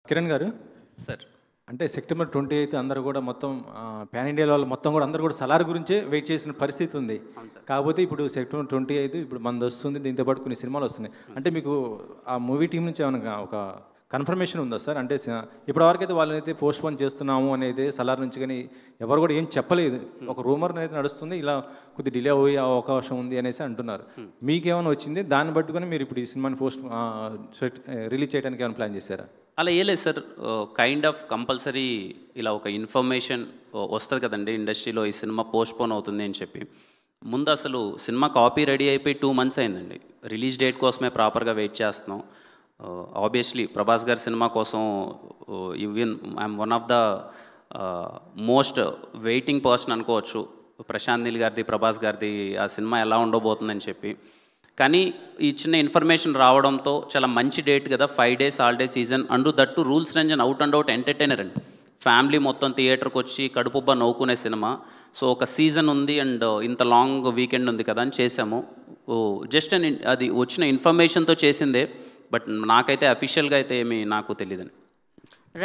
కిరణ్ గారు సార్ అంటే September twenty అయితే అందరూ కూడా మొత్తం పాన్ ఇండియా వాళ్ళు మొత్తం కూడా అందరూ కూడా సలార్ గురించే వెయిట్ చేసిన పరిస్థితి ఉంది కాకపోతే ఇప్పుడు సెప్టెంబర్ ట్వంటీ అయితే ఇప్పుడు మనది వస్తుంది దీంతో పాటు కొన్ని సినిమాలు వస్తున్నాయి అంటే మీకు ఆ మూవీ టీం నుంచి ఏమైనా ఒక కన్ఫర్మేషన్ ఉందా సార్ అంటే స- ఇప్పటివరకు అయితే వాళ్ళనైతే పోస్ట్ పోన్ చేస్తున్నాము అనేది సలార్ నుంచి కానీ ఎవరు కూడా ఏం చెప్పలేదు ఒక రూమర్ అయితే నడుస్తుంది ఇలా కొద్ది డిలే అయ్యే అవకాశం ఉంది అనేసి అంటున్నారు మీకేమైనా వచ్చింది దాన్ని పట్టుకొని మీరు ఇప్పుడు ఈ సినిమాని పోస్ట్ రిలీజ్ చేయడానికి ఏమైనా ప్లాన్ చేశారా అలా ఏ లేదు సార్ కైండ్ ఆఫ్ కంపల్సరీ ఇలా ఒక ఇన్ఫర్మేషన్ వస్తుంది కదండి ఇండస్ట్రీలో ఈ సినిమా పోస్ట్ పోన్ అవుతుంది అని చెప్పి ముందు అసలు సినిమా కాపీ రెడీ అయిపోయి టూ మంత్స్ అయిందండి రిలీజ్ డేట్ కోసమే ప్రాపర్గా వెయిట్ చేస్తున్నాం ఆబ్వియస్లీ ప్రభాస్ గారి సినిమా కోసం even I'm one of the most waiting person అనుకోవచ్చు ప్రశాంత్ నీల్ గారిది ప్రభాస్ గారిది ఆ సినిమా ఎలా ఉండబోతుందని చెప్పి కానీ ఈ చిన్న ఇన్ఫర్మేషన్ రావడంతో చాలా మంచి డేట్ కదా five days holiday season and that rules Ranjan out and out entertainer అండి ఫ్యామిలీ మొత్తం థియేటర్కి వచ్చి కడుపుబ్బ నవ్వుకునే సినిమా సో ఒక సీజన్ ఉంది అండ్ ఇంత లాంగ్ వీకెండ్ ఉంది కదా అని చేసాము జస్ట్ అది వచ్చిన ఇన్ఫర్మేషన్తో చేసిందే బట్ నాకైతే అఫీషియల్గా అయితే ఏమీ నాకు తెలియదండి